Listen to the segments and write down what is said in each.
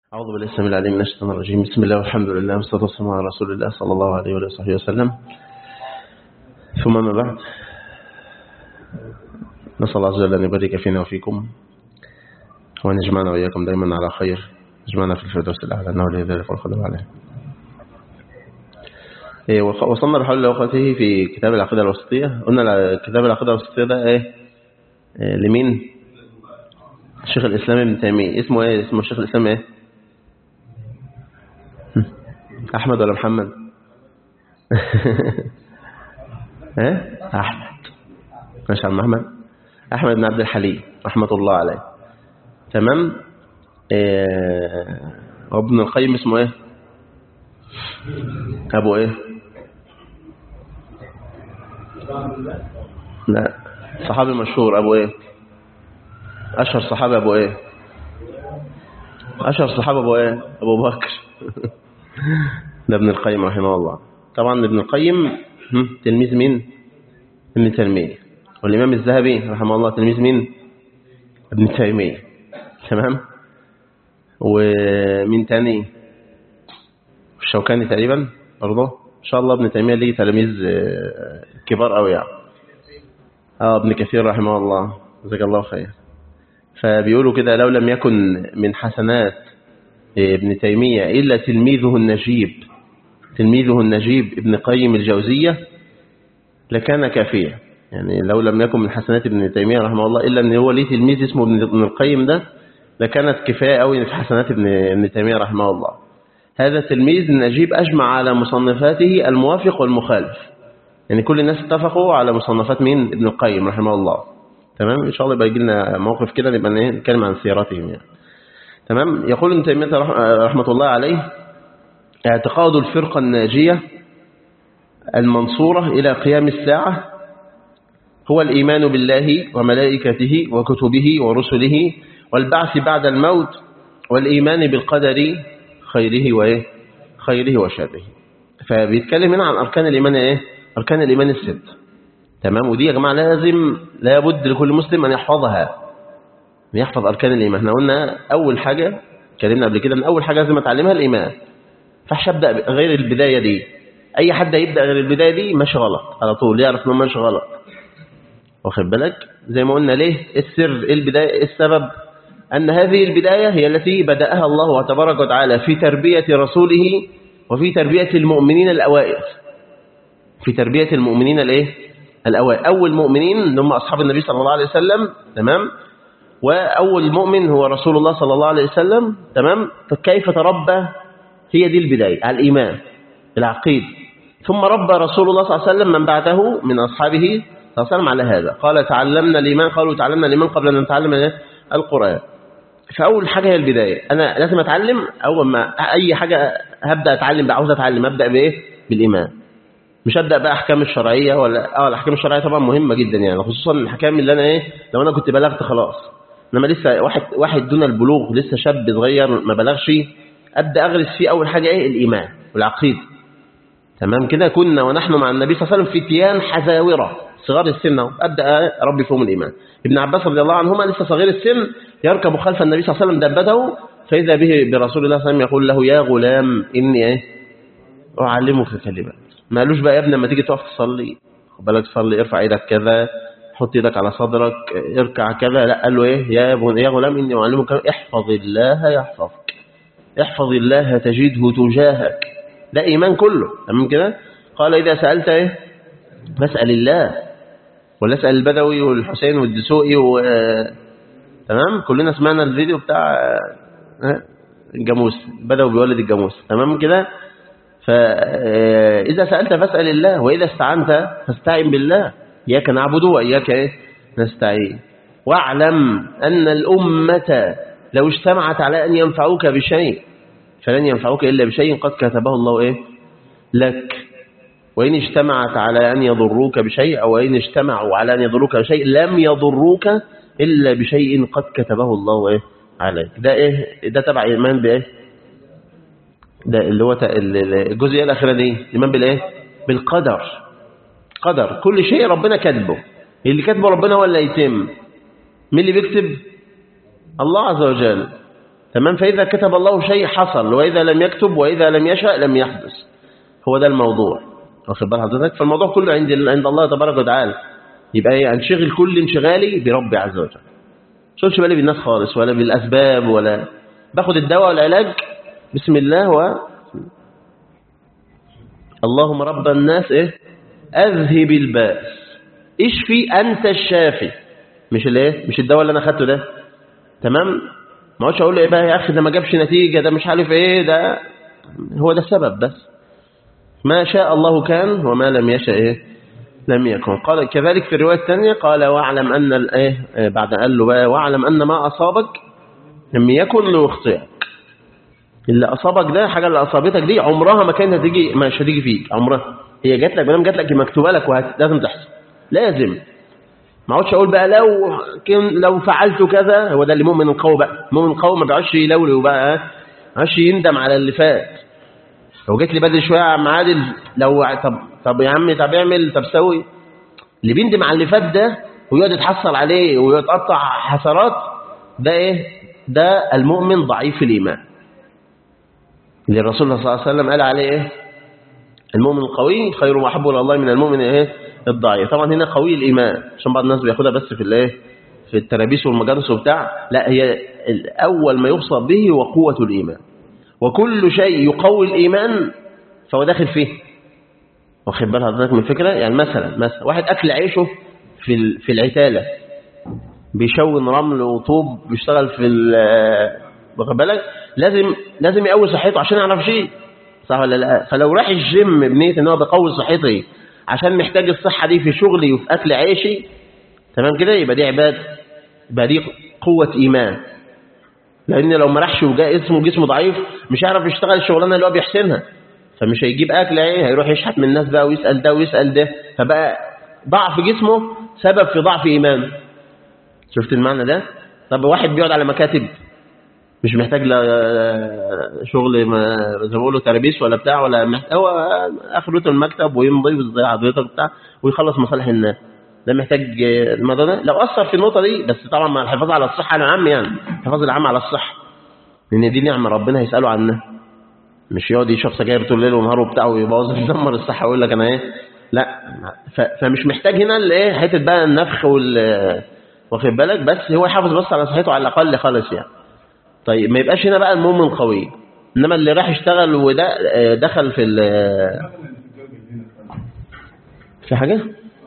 أعوذ بالله السميع العليم من الشيطان الرجيم بسم الله والحمد لله والصلاة والسلام على رسول الله صلى الله عليه وآله وصحبه وسلم ثم ما بعد نسأل الله عز وجل أن يبارك فينا وفيكم وأن يجمعنا وإياكم دائما على خير يجمعنا في الفردوس الأعلى أنه لي ذلك والقدر عليه إيه، وصلنا بحول الله وقته في كتاب العقيدة الوسطية قلنا كتاب العقيدة الوسطية ده إيه إيه، لمين الشيخ الإسلام ابن تيمية اسمه إيه اسمه الشيخ الإسلام إيه أحمد ولا محمد ايه أحمد ماشي عم أحمد أحمد بن عبد الحليم رحمة الله عليه تمام إيه وابن القيم اسمه ايه أبو ايه لا صحابي مشهور أبو ايه أشهر صحابي أبو ايه أشهر صحابي أبو ايه أبو بكر ده ابن القيم رحمه الله طبعا ابن القيم تلميذ مين ابن تيمية والإمام الذهبي رحمه الله تلميذ مين ابن تيمية تمام ومين تاني الشوكاني تقريبا برضه ان شاء الله ابن تيمية ليه تلاميذ كبار قوي يعني اه ابن كثير رحمه الله جزاك الله خير فبيقولوا كده لو لم يكن من حسنات ابن تيمية إلا تلميذه النجيب تلميذه النجيب ابن قيم الجوزية لكان كافيا يعني لو لم يكن من حسنات ابن تيمية رحمه الله إلا أن هو ليه تلميذ اسمه ابن القيم ده لكانت كفاية قوي في حسنات ابن, ابن تيمية رحمه الله هذا التلميذ النجيب أجمع على مصنفاته الموافق والمخالف يعني كل الناس اتفقوا على مصنفات مين ابن القيم رحمه الله تمام إن شاء الله يبقى يجي لنا موقف كده نبقى نتكلم عن سيرتهم يعني تمام يقول ابن تيمية رحمة الله عليه اعتقاد الفرقة الناجية المنصورة إلى قيام الساعة هو الإيمان بالله وملائكته وكتبه ورسله والبعث بعد الموت والإيمان بالقدر خيره وإيه خيره وشره فبيتكلم هنا عن أركان الإيمان إيه أركان الإيمان الست تمام ودي يا جماعة لازم لابد لكل مسلم أن يحفظها يحفظ أركان الإيمان احنا قلنا أول حاجة اتكلمنا قبل كده ان أول حاجة لازم أتعلمها الإيمان فحش أبدأ غير البداية دي أي حد يبدأ غير البداية دي ماشي غلط على طول يعرف إنه ماشي غلط واخد بالك زي ما قلنا ليه السر البداية السبب أن هذه البداية هي التي بدأها الله تبارك وتعالى في تربية رسوله وفي تربية المؤمنين الأوائل في تربية المؤمنين الإيه الأوائل أول مؤمنين اللي هم أصحاب النبي صلى الله عليه وسلم تمام وأول مؤمن هو رسول الله صلى الله عليه وسلم تمام فكيف تربى هي دي البداية على الإيمان العقيد ثم ربى رسول الله صلى الله عليه وسلم من بعده من أصحابه صلى الله عليه وسلم على هذا قال تعلمنا الإيمان قالوا تعلمنا الإيمان قبل أن نتعلم القرآن فأول حاجة هي البداية أنا لازم أتعلم أول ما أي حاجة هبدأ أتعلم بقى عاوز أتعلم أبدأ بإيه بالإيمان مش أبدأ بقى أحكام الشرعية ولا آه الأحكام الشرعية طبعا مهمة جدا يعني خصوصا الأحكام اللي أنا إيه لو أنا كنت بلغت خلاص انما لسه واحد واحد دون البلوغ لسه شاب صغير ما بلغش ابدا اغرس فيه اول حاجه ايه الايمان والعقيده تمام كده كنا ونحن مع النبي صلى الله عليه وسلم فتيان حزاوره صغار السن ابدا اربي فيهم الايمان ابن عباس رضي الله عنهما لسه صغير السن يركب خلف النبي صلى الله عليه وسلم دبته فاذا به برسول الله صلى الله عليه وسلم يقول له يا غلام اني ايه اعلمك كلمات ما قالوش بقى يا ابني لما تيجي تقف تصلي خد بالك تصلي ارفع ايدك كذا حط ايدك على صدرك اركع كذا لا قال له ايه يا يا غلام اني اعلمك احفظ الله يحفظك احفظ الله تجده تجاهك ده ايمان كله تمام كده قال اذا سالت ايه فاسال الله ولا اسال البدوي والحسين والدسوقي و تمام كلنا سمعنا الفيديو بتاع الجاموس البدوي بيولد الجاموس تمام كده فاذا سالت فاسال الله واذا استعنت فاستعن بالله إياك نعبد وإياك إيه؟ نستعين واعلم أن الأمة لو اجتمعت على أن ينفعوك بشيء فلن ينفعوك إلا بشيء قد كتبه الله إيه؟ لك وإن اجتمعت على أن يضروك بشيء أو إن اجتمعوا على أن يضروك بشيء لم يضروك إلا بشيء قد كتبه الله إيه؟ عليك ده إيه؟ ده تبع إيمان بإيه؟ ده اللي هو الجزئية الأخيرة دي إيمان بالإيه؟ بالقدر قدر كل شيء ربنا كاتبه اللي كاتبه ربنا هو اللي يتم مين اللي بيكتب الله عز وجل تمام فإذا كتب الله شيء حصل وإذا لم يكتب وإذا لم يشأ لم يحدث هو ده الموضوع واخد بال حضرتك فالموضوع كله عند عند الله تبارك وتعالى يبقى ايه انشغل كل انشغالي بربي عز وجل شغلش بالي بالناس خالص ولا بالاسباب ولا باخد الدواء والعلاج بسم الله و اللهم رب الناس ايه اذهب الباس اشفي انت الشافي مش الايه مش الدواء اللي انا خدته ده تمام ما اقعدش اقول له ايه بقى يا اخي ده ما جابش نتيجه ده مش عارف ايه ده هو ده السبب بس ما شاء الله كان وما لم يشاء إيه لم يكن قال كذلك في الرواية الثانية قال واعلم أن الإيه بعد قال له بقى واعلم أن ما أصابك لم يكن ليخطئك اللي أصابك ده حاجة اللي أصابتك دي عمرها ما كانت هتيجي مش هتيجي فيك عمرها هي جات لك ما جات لك مكتوبة لك ولازم تحصل لازم ما اقعدش اقول بقى لو كن لو فعلت كذا هو ده اللي مؤمن القوي بقى مؤمن القوي ما بيقعدش يلولو بقى ما بيقعدش يندم على اللي فات لو جيت لي بدري شويه يا عم عادل لو طب طب يا عم طب اعمل طب سوي اللي بيندم على اللي فات ده ويقعد يتحصل عليه ويتقطع حسرات ده ايه ده المؤمن ضعيف الايمان اللي الرسول صلى الله عليه وسلم قال عليه ايه المؤمن القوي خير واحب الى الله من المؤمن ايه الضعيف طبعا هنا قوي الايمان عشان بعض الناس بياخدها بس في الايه في الترابيس والمجالس وبتاع لا هي اول ما يقصد به هو قوه الايمان وكل شيء يقوي الإيمان فهو داخل فيه واخد بال حضرتك من الفكرة يعني مثلا مثلا واحد أكل عيشه في في العتالة بيشون رمل وطوب بيشتغل في واخد بالك لازم لازم يقوي صحته عشان يعرف شيء صح ولا لا فلو راح الجيم بنيه ان هو بيقوي صحتي عشان محتاج الصحه دي في شغلي وفي اكل عيشي تمام كده يبقى دي عباده يبقى دي قوه ايمان لان لو ما راحش وجاء اسمه جسمه ضعيف مش هيعرف يشتغل الشغلانه اللي هو بيحسنها فمش هيجيب اكل ايه هيروح يشحت من الناس بقى ويسال ده ويسال ده فبقى ضعف جسمه سبب في ضعف ايمانه شفت المعنى ده طب واحد بيقعد على مكاتب مش محتاج لا شغل ما زي ما بيقولوا ترابيس ولا بتاع ولا محتاج هو اخرته المكتب ويمضي وزي حضرتك بتاع ويخلص مصالح الناس ده محتاج الموضوع ده لو اثر في النقطه دي بس طبعا مع الحفاظ على الصحه العام يعني الحفاظ العام على الصحه لان دي نعمه ربنا هيساله عنها مش يقعد يشرب سجاير طول الليل ونهار وبتاع ويبوظ يدمر الصحه ويقول لك انا ايه لا فمش محتاج هنا الايه حته بقى النفخ وال واخد بالك بس هو يحافظ بس على صحته على الاقل خالص يعني طيب ما يبقاش هنا بقى المؤمن قوي انما اللي راح يشتغل وده دخل في في حاجه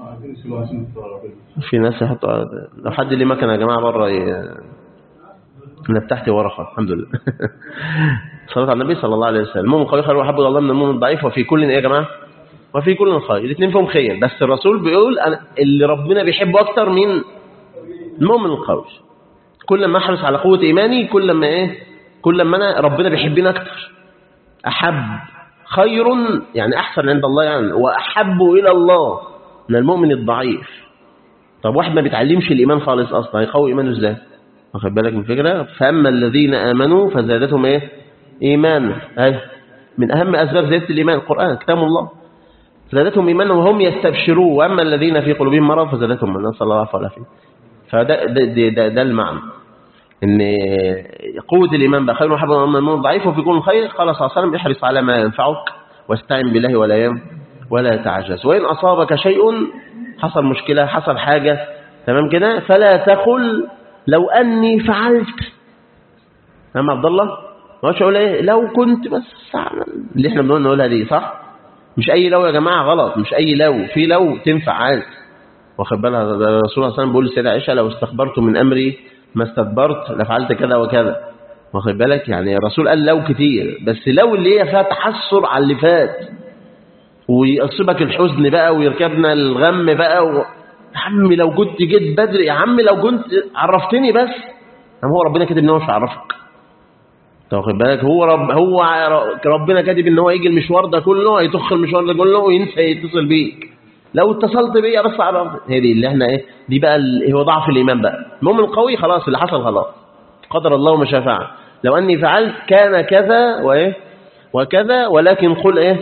في ناس يحطوا لو حد ليه مكنه يا جماعه بره ي... انا بتاعتي ورقه الحمد لله صلاه على النبي صلى الله عليه وسلم المؤمن القوي خير وحب الله من المؤمن الضعيف وفي كل ايه يا جماعه وفي كل خير الاثنين فيهم خير بس الرسول بيقول أنا اللي ربنا بيحبه اكتر من المؤمن القوي كل ما احرص على قوه ايماني كل ما ايه كل ما انا ربنا بيحبني اكتر احب خير يعني احسن عند الله يعني واحب الى الله من المؤمن الضعيف طب واحد ما بيتعلمش الايمان خالص اصلا هيقوي ايمانه ازاي واخد بالك من الفكره فاما الذين امنوا فزادتهم ايه ايمانا اهي من اهم اسباب زياده الايمان القران كتاب الله زادتهم ايمانا وهم يستبشرون واما الذين في قلوبهم مرض فزادتهم من نسال الله العفو فيه فده ده, ده, ده, ده المعنى ان قوه الايمان بقى خير وحب من المؤمن ضعيف وفي كل خير قال صلى الله عليه وسلم احرص على ما ينفعك واستعن بالله ولا يم ولا تعجز وان اصابك شيء حصل مشكله حصل حاجه تمام كده فلا تقل لو اني فعلت تمام عبد الله ما هوش اقول ايه لو كنت بس اللي احنا بنقول نقولها دي صح مش اي لو يا جماعه غلط مش اي لو في لو تنفع عادي واخد بالها الرسول صلى الله عليه وسلم بيقول للسيده عائشه لو استخبرت من امري ما استدبرت لفعلت كذا وكذا واخد بالك يعني الرسول قال لو كتير بس لو اللي هي فيها تحسر على اللي فات ويصيبك الحزن بقى ويركبنا الغم بقى و... يا عم لو كنت جيت بدري يا عم لو كنت عرفتني بس يعني هو ربنا كاتب ان هو مش هيعرفك واخد بالك هو رب هو ربنا كاتب ان هو يجي المشوار ده كله هيطخ المشوار ده كله وينسى يتصل بيك لو اتصلت بيا بس عرفت هي دي اللي احنا ايه دي بقى ال... هو ضعف الايمان بقى المؤمن القوي خلاص اللي حصل خلاص قدر الله ما شاء فعل لو اني فعلت كان كذا وايه وكذا ولكن قل ايه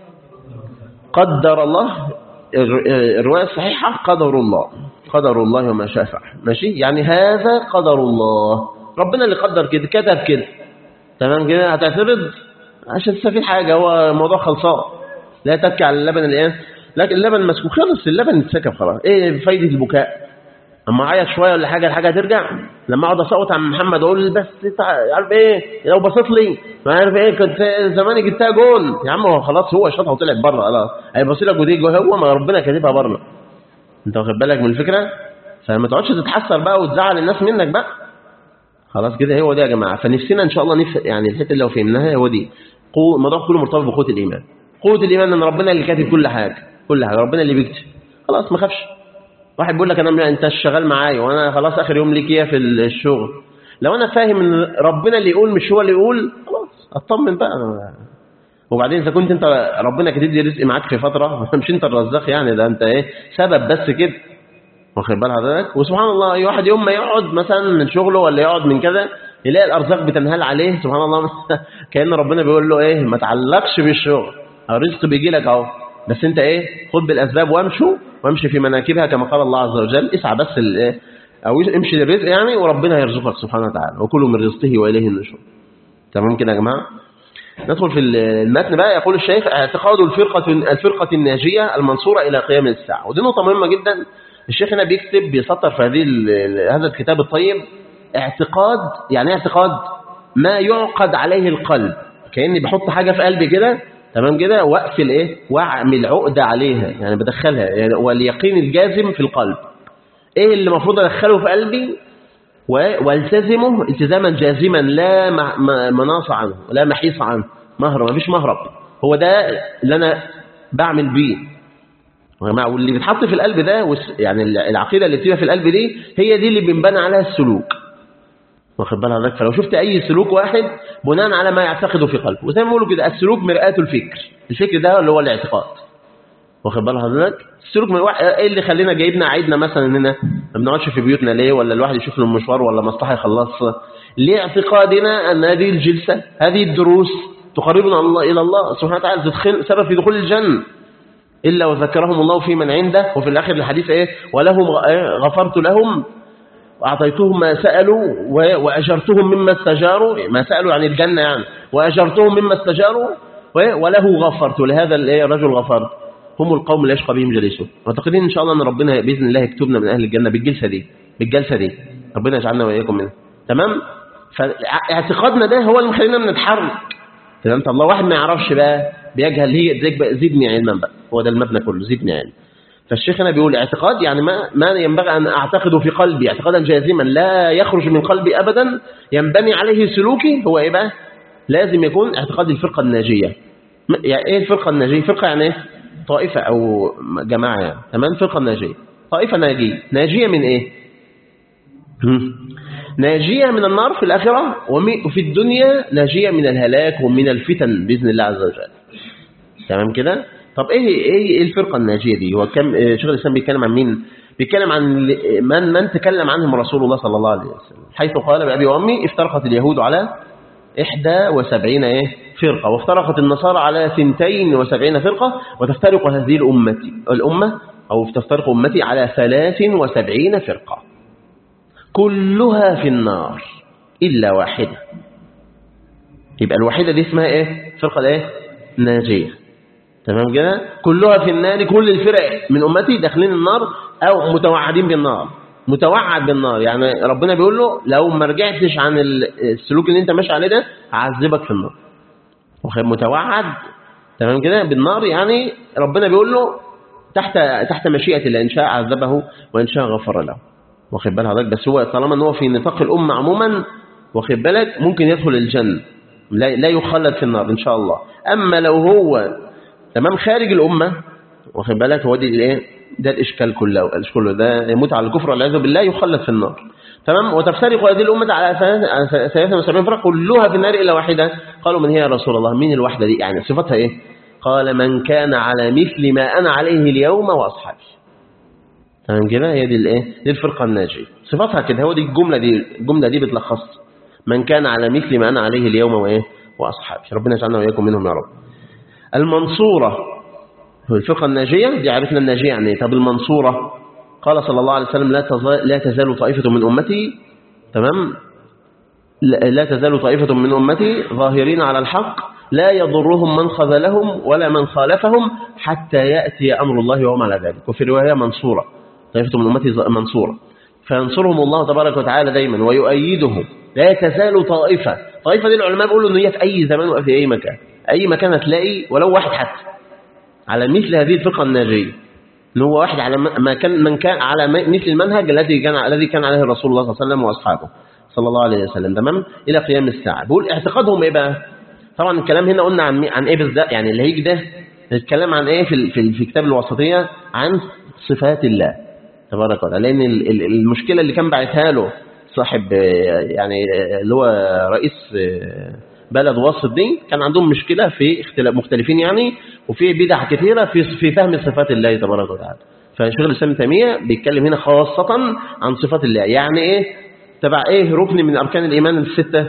قدر الله الروايه الصحيحه قدر الله قدر الله وما شاء فعل ماشي يعني هذا قدر الله ربنا اللي قدر كده كتب كده تمام كده هتعترض عشان تستفيد حاجة هو الموضوع خلصان لا تبكي على اللبن الآن لكن اللبن مسكوك خلص اللبن اتسكب خلاص ايه فايدة البكاء اما اعيط شويه ولا حاجه الحاجه هترجع لما اقعد اصوت عن محمد اقول بس انت عارف ايه لو بصيت لي ما عارف ايه كنت زماني جبتها جول يا عم هو خلاص هو شاطها وطلعت بره خلاص هيبص لك ودي جوه هو ما ربنا كاتبها بره انت واخد بالك من الفكره فما تقعدش تتحسر بقى وتزعل الناس منك بقى خلاص كده هو ده يا جماعه فنفسنا ان شاء الله نف... يعني الحته اللي لو فهمناها هو دي قوة الموضوع كله مرتبط بقوه الايمان قوه الايمان ان ربنا اللي كاتب كل حاجه كل حاجه ربنا اللي بيكتب خلاص ما خافش واحد بيقول لك انا انت شغال معايا وانا خلاص اخر يوم ليك ايه في الشغل لو انا فاهم ان ربنا اللي يقول مش هو اللي يقول خلاص اطمن بقى أنا. وبعدين اذا كنت انت ربنا كاتب لي رزق معاك في فتره مش انت الرزاق يعني ده انت ايه سبب بس كده واخد بال حضرتك وسبحان الله اي واحد يوم ما يقعد مثلا من شغله ولا يقعد من كذا يلاقي الارزاق بتنهال عليه سبحان الله كان ربنا بيقول له ايه ما تعلقش بالشغل الرزق بيجي لك اهو بس انت ايه خد بالاسباب وامشوا وامشي في مناكبها كما قال الله عز وجل اسعى بس الايه او امشي للرزق يعني وربنا يرزقك سبحانه وتعالى وكلوا من رزقه واليه النشور تمام كده يا جماعه ندخل في المتن بقى يقول الشيخ اعتقاد الفرقة الفرقة الناجية المنصورة إلى قيام الساعة ودي نقطة مهمة جدا الشيخ هنا بيكتب بيسطر في هذه هذا الكتاب الطيب اعتقاد يعني ايه اعتقاد ما يعقد عليه القلب كأني بحط حاجة في قلبي كده تمام كده واقفل ايه واعمل عقده عليها يعني بدخلها يعني واليقين الجازم في القلب ايه اللي المفروض ادخله في قلبي والتزمه التزاما جازما لا مناص عنه لا محيص عنه مهرب مفيش مهرب هو ده اللي انا بعمل بيه واللي بيتحط في القلب ده يعني العقيده اللي بتبقى في القلب دي هي دي اللي بينبنى عليها السلوك واخد بال حضرتك فلو شفت اي سلوك واحد بناء على ما يعتقده في قلبه وزي ما بيقولوا كده السلوك مرآة الفكر الفكر ده اللي هو الاعتقاد واخد بال حضرتك السلوك من واحد ايه اللي خلينا جايبنا عيدنا مثلا اننا ما بنقعدش في بيوتنا ليه ولا الواحد يشوف له مشوار ولا مصلحه يخلصها لاعتقادنا ان هذه الجلسه هذه الدروس تقربنا الله الى الله سبحانه وتعالى تدخل سبب في دخول الجنه الا وذكرهم الله في من عنده وفي الاخر الحديث ايه ولهم غفرت لهم وأعطيتهم ما سألوا وأجرتهم مما استجاروا ما سألوا عن الجنة يعني وأجرتهم مما استجاروا وله غفرت ولهذا الرجل غفرت هم القوم اللي يشقى بهم جليسهم معتقدين إن شاء الله أن ربنا بإذن الله يكتبنا من أهل الجنة بالجلسة دي بالجلسة دي ربنا يجعلنا وإياكم منها تمام فاعتقادنا ده هو اللي مخلينا بنتحرك تمام الله واحد ما يعرفش بقى بيجهل هي زدني علما بقى هو ده المبنى كله زدني علما فالشيخ هنا بيقول اعتقاد يعني ما, ما ينبغي أن أعتقده في قلبي اعتقادا جازما لا يخرج من قلبي أبدا ينبني عليه سلوكي هو إيه بقى لازم يكون اعتقاد الفرقة الناجية يعني إيه الفرقة الناجية فرقة يعني إيه طائفة أو جماعة يعني تمام فرقة ناجية طائفة ناجية ناجية من إيه ناجية من النار في الآخرة وفي الدنيا ناجية من الهلاك ومن الفتن بإذن الله عز وجل تمام كده طب ايه ايه الفرقه الناجيه دي هو كم شيخ الاسلام بيتكلم عن مين بيتكلم عن من من تكلم عنهم رسول الله صلى الله عليه وسلم حيث قال بابي وامي افترقت اليهود على 71 ايه فرقه وافترقت النصارى على 72 فرقه وتفترق هذه الامه الامه او تفترق امتي على 73 فرقه كلها في النار الا واحده يبقى الواحده دي اسمها ايه فرقه ايه ناجيه تمام كده كلها في النار كل الفرق من امتي داخلين النار او متوعدين بالنار متوعد بالنار يعني ربنا بيقول له لو ما رجعتش عن السلوك اللي انت ماشي عليه ده هعذبك في النار واخد متوعد تمام كده بالنار يعني ربنا بيقول له تحت تحت مشيئه الله ان شاء عذبه وان شاء غفر له واخد بال حضرتك بس هو طالما ان هو في نطاق الامه عموما واخد بالك ممكن يدخل الجنه لا لا يخلد في النار ان شاء الله اما لو هو تمام خارج الأمة واخد بالك هو دي الايه ده الإشكال كله الإشكال كله ده يموت على الكفر والعياذ بالله يخلد في النار تمام وتفترق هذه الأمة على 73 فرقة كلها في النار إلا واحدة قالوا من هي يا رسول الله مين الواحدة دي يعني صفتها إيه قال من كان على مثل ما أنا عليه اليوم وأصحابي تمام كده هي دي الايه دي الفرقة الناجية صفتها كده هو دي الجملة دي الجملة دي بتلخص من كان على مثل ما أنا عليه اليوم وإيه وأصحابي ربنا يجعلنا وإياكم منهم يا رب المنصورة الفقه الناجية دي عرفنا الناجية يعني طب المنصورة قال صلى الله عليه وسلم لا تزال, لا تزال طائفة من أمتي تمام لا لا تزال طائفة من أمتي ظاهرين على الحق لا يضرهم من خذلهم ولا من خالفهم حتى يأتي أمر الله وهم على ذلك وفي رواية منصورة طائفة من أمتي ز- منصورة فينصرهم الله تبارك وتعالى دايما ويؤيدهم لا تزال طائفة طائفة دي العلماء بيقولوا ان هي في أي زمان وفي أي مكان أي مكان هتلاقي ولو واحد حتى على مثل هذه الفقه الناجية ان هو واحد على ما كان من كان على م- مثل المنهج الذي كان الذي كان عليه الرسول الله صلى الله عليه وسلم واصحابه صلى الله عليه وسلم تمام الى قيام الساعه بيقول اعتقادهم ايه بقى طبعا الكلام هنا قلنا عن مي- عن ايه بالذات يعني اللي هيجي ده الكلام عن ايه في ال- في, ال- في كتاب الوسطيه عن صفات الله تبارك وتعالى لان ال- ال- المشكله اللي كان باعتها له صاحب آه، يعني آه، اللي هو رئيس آه، بلد وسط دي كان عندهم مشكله في اختلاف مختلفين يعني وفي بدع كثيره في في فهم صفات الله تبارك وتعالى فشيخ الاسلام ابن تيميه بيتكلم هنا خاصه عن صفات الله يعني ايه تبع ايه ركن من اركان الايمان السته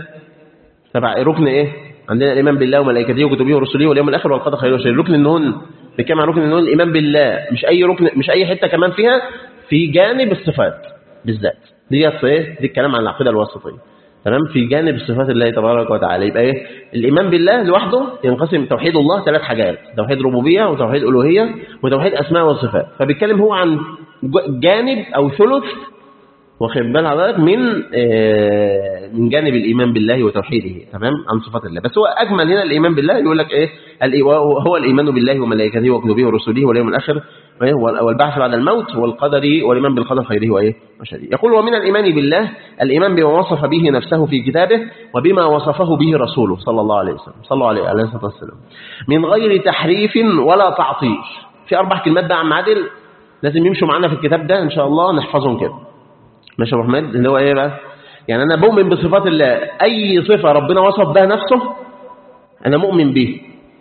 تبع ركن ايه عندنا الايمان بالله وملائكته وكتبه ورسله واليوم الاخر والقدر خير وشر ركن النون بيتكلم عن ركن النون الايمان بالله مش اي ركن مش اي حته كمان فيها في جانب الصفات بالذات دي ايه دي الكلام عن العقيده الوسطيه تمام في جانب صفات الله تبارك وتعالى يبقى ايه الايمان بالله لوحده ينقسم توحيد الله ثلاث حاجات توحيد ربوبيه وتوحيد الوهيه وتوحيد اسماء وصفات فبيتكلم هو عن ج- جانب او ثلث واخد بال حضرتك من آه، من جانب الايمان بالله وتوحيده تمام عن صفات الله بس هو اجمل هنا الايمان بالله يقول لك ايه الإي- هو الايمان بالله وملائكته وكتبه ورسله واليوم الاخر وإيه؟ والبعث بعد الموت والقدر والايمان بالقدر خيره وايه وشره يقول ومن الايمان بالله الايمان بما وصف به نفسه في كتابه وبما وصفه به رسوله صلى الله عليه وسلم صلى الله عليه عليه الصلاه والسلام من غير تحريف ولا تعطيل في اربع كلمات بقى عم عادل لازم يمشوا معانا في الكتاب ده ان شاء الله نحفظهم كده ماشي يا ابو حميد اللي هو ايه بقى يعني انا بؤمن بصفات الله اي صفه ربنا وصف بها نفسه انا مؤمن به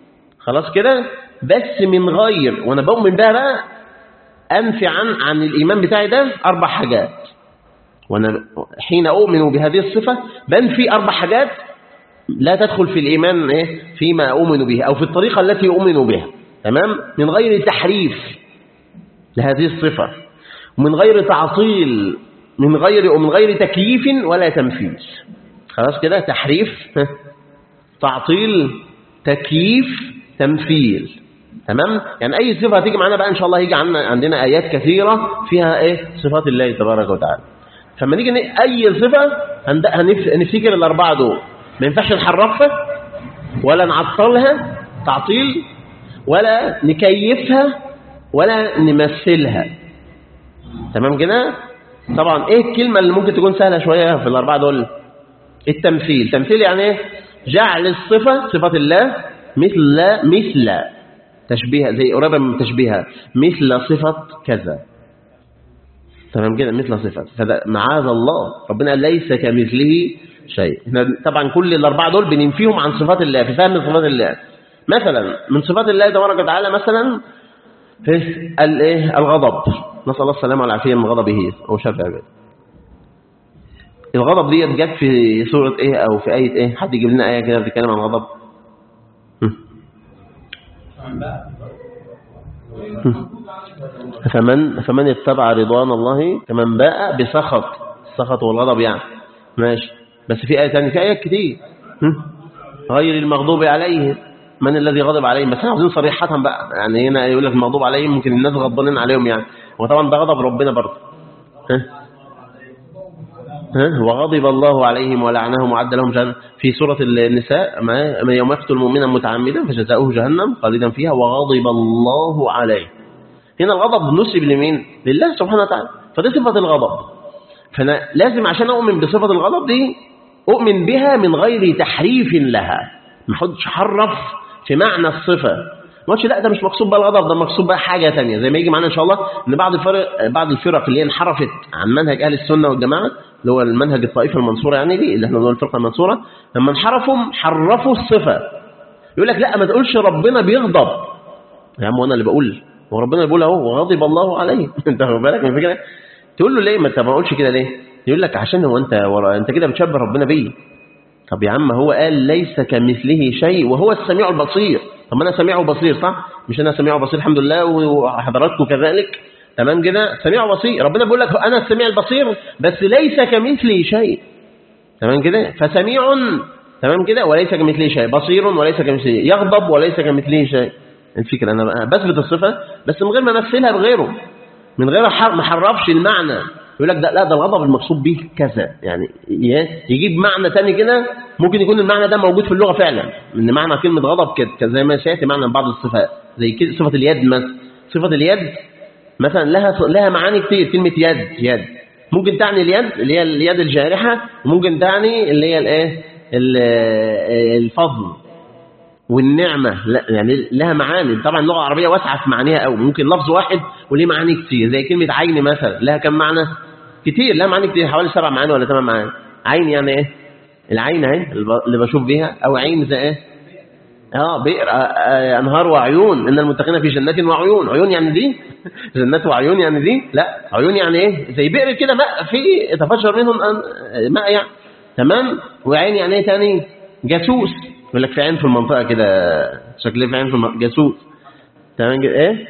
خلاص كده بس من غير وانا بؤمن بها بقى انفي عن عن الايمان بتاعي ده اربع حاجات وانا حين اؤمن بهذه الصفه بنفي اربع حاجات لا تدخل في الايمان ايه فيما اؤمن به او في الطريقه التي اؤمن بها تمام من غير تحريف لهذه الصفه ومن غير تعطيل من غير ومن غير تكييف ولا تمثيل خلاص كده تحريف ها، تعطيل تكييف تمثيل تمام يعني اي صفه هتيجي معانا بقى ان شاء الله هيجي عندنا عندنا ايات كثيره فيها ايه صفات الله تبارك وتعالى فلما نيجي ن- اي صفه هند- هنف- هنفتكر الاربعه دول ما ينفعش نحرفها ولا نعطلها تعطيل ولا نكيفها ولا نمثلها تمام كده طبعا ايه الكلمه اللي ممكن تكون سهله شويه في الاربعه دول التمثيل تمثيل يعني ايه جعل الصفه صفه الله مثل مثل تشبيه زي قريبه من تشبيهها مثل صفه كذا تمام كده مثل صفه فده معاذ الله ربنا قال ليس كمثله شيء احنا طبعا كل الاربعه دول بننفيهم عن صفات الله في فهم صفات الله مثلا من صفات الله تبارك وتعالى مثلا في الايه الغضب نسال الله السلامه والعافيه من غضبه او شر عباده الغضب ديت جت في سوره ايه او في ايه ايه حد يجيب لنا ايه كده بتتكلم عن الغضب هم. هم. فمن فمن اتبع رضوان الله كمن باء بسخط السخط والغضب يعني ماشي بس في ايه ثانيه في ايات كتير هم. غير المغضوب عليهم من الذي غضب عليهم بس احنا عاوزين صريحة بقى يعني هنا يقول لك المغضوب عليهم ممكن الناس غضبانين عليهم يعني وطبعا ده غضب ربنا برضه ها ها وغضب الله عليهم ولعنهم وعد لهم جهنم في سورة النساء ما ما يوم يقتل مؤمنا متعمدا فجزاؤه جهنم خالدا فيها وغضب الله عليه هنا الغضب نسب لمين لله سبحانه وتعالى فدي صفة الغضب فانا لازم عشان اؤمن بصفة الغضب دي اؤمن بها من غير تحريف لها ما احطش حرف في معنى الصفة ما قلتش لا ده مش مقصود بقى الغضب ده مقصود بقى حاجة تانية زي ما يجي معانا ان شاء الله ان بعض الفرق بعض الفرق اللي هي انحرفت عن منهج اهل السنة والجماعة اللي هو المنهج الطائفة المنصورة يعني دي اللي احنا بنقول الفرقة المنصورة لما انحرفوا حرفوا الصفة يقول لك لا ما تقولش ربنا بيغضب يا عم وانا اللي بقول هو ربنا اللي بيقول اهو وغضب الله عليه انت واخد بالك من الفكره تقول له ليه ما انت ما قلتش كده ليه يقول لك عشان هو انت ورا انت كده بتشبه ربنا بيه طب يا عم هو قال ليس كمثله شيء وهو السميع البصير طب ما انا سميع وبصير صح مش انا سميع وبصير الحمد لله وحضراتكم كذلك تمام كده سميع وبصير ربنا بيقول لك انا السميع البصير بس ليس كمثله شيء تمام كده فسميع تمام كده وليس كمثله شيء بصير وليس كمثله يغضب وليس كمثله شيء الفكرة أنا بقى بثبت الصفة بس من غير ما أمثلها بغيره من غير ما حرفش المعنى يقول لك ده لا ده الغضب المقصود به كذا يعني يجيب معنى تاني كده ممكن يكون المعنى ده موجود في اللغة فعلا ان معنى كلمة غضب كده زي ما سيأتي معنى بعض الصفات زي كده صفة اليد مثلا صفة اليد مثلا لها لها معاني كتير كلمة يد يد ممكن تعني اليد اللي هي اليد الجارحة وممكن تعني اللي هي الايه الفضل والنعمة لا يعني لها معاني طبعا اللغة العربية واسعة في معانيها قوي ممكن لفظ واحد وليه معاني كتير زي كلمة عين مثلا لها كم معنى كتير لها معاني كتير حوالي سبع معاني ولا ثمان معاني عين يعني ايه العين اهي اللي بشوف بيها او عين زي ايه اه بئر انهار وعيون ان المتقين في جنات وعيون عيون يعني دي جنات وعيون يعني دي لا عيون يعني ايه زي بئر كده ماء في يتفجر منهم ماء يعني تمام وعين يعني ايه تاني جاسوس يقول لك في عين في المنطقة كده شكله في عين في المنطقة جاسوس تمام كده ايه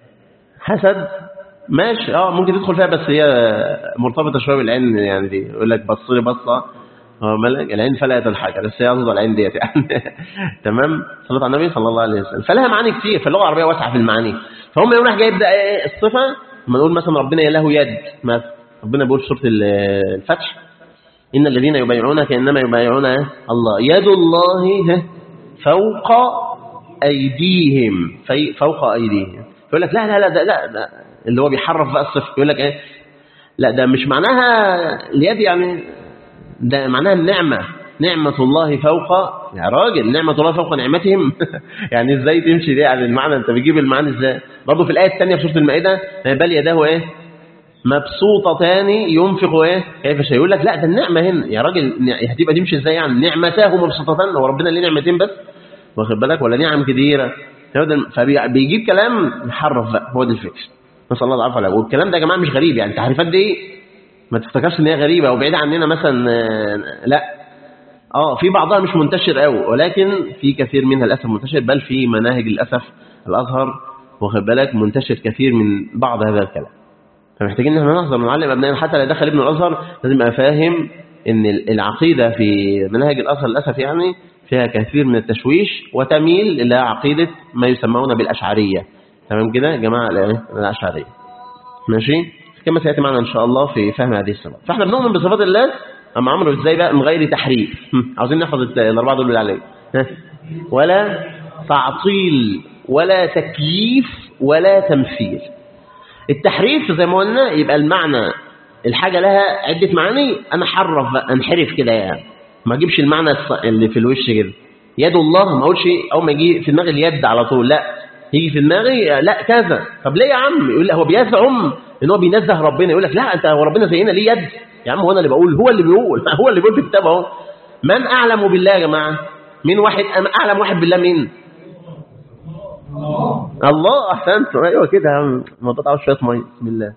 حسد ماشي اه ممكن تدخل فيها بس هي مرتبطة شوية بالعين يعني دي يقول لك بص لي بصة اه ملك العين فلقت الحاجة بس هي قصده العين ديت يعني تمام صلى على النبي صلى الله عليه وسلم فلها معاني كتير فاللغة العربية واسعة في المعاني فهم يقول راح جاي يبدا ايه الصفة لما نقول مثلا ربنا له يد مثلا ربنا بيقول في سورة الفتح إن الذين يبايعونك إنما يبايعون الله يد الله فوق أيديهم في فوق أيديهم يقول لك لا لا لا ده لا ده اللي هو بيحرف بقى الصفر يقول لك إيه لا ده مش معناها اليد يعني ده معناها النعمة نعمة الله فوق يا راجل نعمة الله فوق نعمتهم يعني ازاي تمشي دي على المعنى انت بتجيب المعنى ازاي برضه في الآية الثانية في سورة المائدة بل يداه ايه مبسوطتان ينفق ايه كيف شيء يقول لك لا ده النعمه هنا يا راجل هتبقى تمشي ازاي يعني نعمتاه مبسوطتان هو ربنا ليه نعمتين بس واخد بالك ولا نعم كتيره فبيجيب كلام محرف بقى هو ده الفكر نسال الله العافيه والعافيه والكلام ده يا جماعه مش غريب يعني التحريفات دي ما تفتكرش ان هي غريبه او بعيده عننا مثلا لا اه في بعضها مش منتشر قوي ولكن في كثير منها للاسف منتشر بل في مناهج للاسف الازهر واخد بالك منتشر كثير من بعض هذا الكلام فمحتاجين ان احنا نحذر نعلم ابنائنا حتى لا دخل ابن الازهر لازم يبقى فاهم ان العقيده في مناهج الازهر للاسف يعني فيها كثير من التشويش وتميل الى عقيده ما يسمون بالاشعريه تمام كده يا جماعه الاشعريه ماشي كما سياتي معنا ان شاء الله في فهم هذه الصفات فاحنا بنؤمن بصفات الله اما عمرو ازاي بقى من غير تحريف عاوزين نحفظ الاربعه دول اللي عليه ولا تعطيل ولا تكييف ولا تمثيل التحريف زي ما قلنا يبقى المعنى الحاجة لها عدة معاني أنا حرف بقى انحرف كده يعني ما اجيبش المعنى اللي في الوش كده يد الله ما اقولش أول ما يجي في دماغي اليد على طول لا يجي في دماغي لا كذا طب ليه يا عم يقول هو بيزعم ان هو بينزه ربنا يقول لك لا انت هو ربنا زينا ليه يد يا عم هو انا اللي بقول هو اللي بيقول هو اللي بيقول في كتابه اهو من اعلم بالله يا جماعه مين واحد اعلم واحد بالله مين الله احسنت ايوه كده يا عم ما تقطعوش شويه ميه بسم الله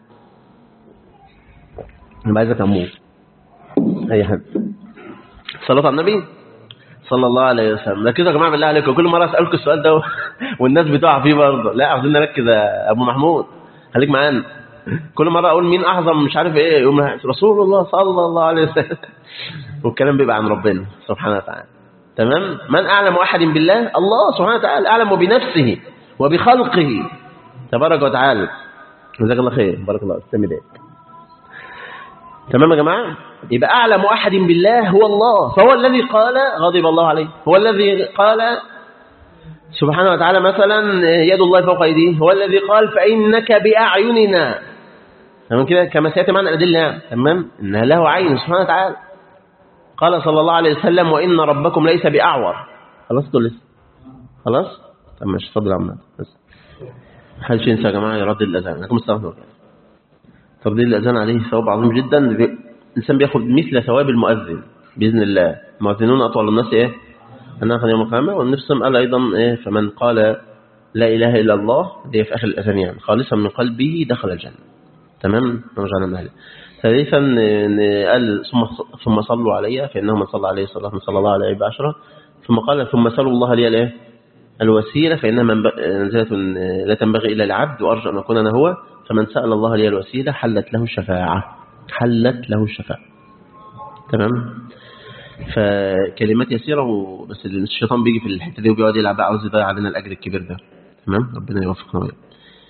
انا عايزك اموت اي حد صلاه على النبي صلى الله عليه وسلم ركزوا يا جماعه بالله عليكم كل مره اسالكم السؤال ده والناس بتقع فيه برضه لا عاوزين نركز يا ابو محمود خليك معانا كل مره اقول مين اعظم مش عارف ايه يقوم رسول الله صلى الله عليه وسلم والكلام بيبقى عن ربنا سبحانه وتعالى تمام من اعلم احد بالله الله سبحانه وتعالى اعلم بنفسه وبخلقه تبارك وتعالى جزاك الله خير بارك الله استمع لك تمام يا جماعه يبقى اعلم احد بالله هو الله فهو الذي قال غضب الله عليه هو الذي قال سبحانه وتعالى مثلا يد الله فوق ايديه هو الذي قال فانك باعيننا تمام كده كما سياتي معنا الادله تمام ان له عين سبحانه وتعالى قال صلى الله عليه وسلم وان ربكم ليس باعور خلاص تقول لسه خلاص طب ماشي اتفضل يا عم بس محدش ينسى يا جماعه يردد الاذان لكم استغفروا ترديد الاذان عليه ثواب عظيم جدا الانسان بياخد مثل ثواب المؤذن باذن الله المؤذنون اطول الناس ايه الناس يوم القيامه والنفس قال ايضا ايه فمن قال لا اله الا الله دي في اخر الاذان يعني خالصا من قلبه دخل الجنه تمام نرجع من اهله ثالثا قال ثم ثم صلوا علي فانه من صلى عليه صلاه صلى الله عليه بعشره ثم قال ثم سلوا الله لي الايه الوسيلة فإنها منزلة لا تنبغي إلا العبد وأرجو أن أكون أنا هو فمن سأل الله لي الوسيلة حلت له الشفاعة حلت له الشفاعة تمام فكلمات يسيرة بس الشيطان بيجي في الحتة دي وبيقعد يلعب بقى عاوز يضيع علينا الأجر الكبير ده تمام ربنا يوفقنا وياك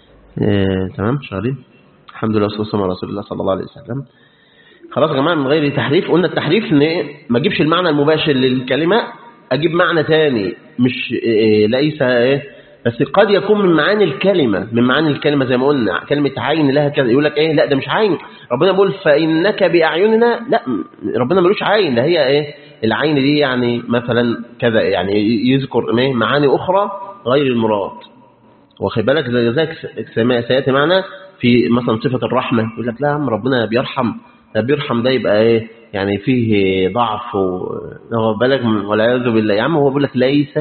آه، تمام شغالين الحمد لله والصلاة والسلام على رسول الله صلى الله عليه وسلم خلاص يا جماعة من غير تحريف قلنا التحريف ان إيه؟ ما اجيبش المعنى المباشر للكلمة اجيب معنى تاني مش إيه ليس ايه بس قد يكون من معاني الكلمة من معاني الكلمة زي ما قلنا كلمة عين لها كذا يقول لك ايه لا ده مش عين ربنا بيقول فإنك بأعيننا لا ربنا ملوش عين ده هي ايه العين دي يعني مثلا كذا يعني يذكر ايه معاني أخرى غير المراد واخد بالك زي ذلك سيأتي معنا في مثلا صفة الرحمة يقول لك لا يا عم ربنا بيرحم ده بيرحم ده يبقى ايه يعني فيه ضعف واخد بالك والعياذ بالله يا عم هو بيقول لك ليس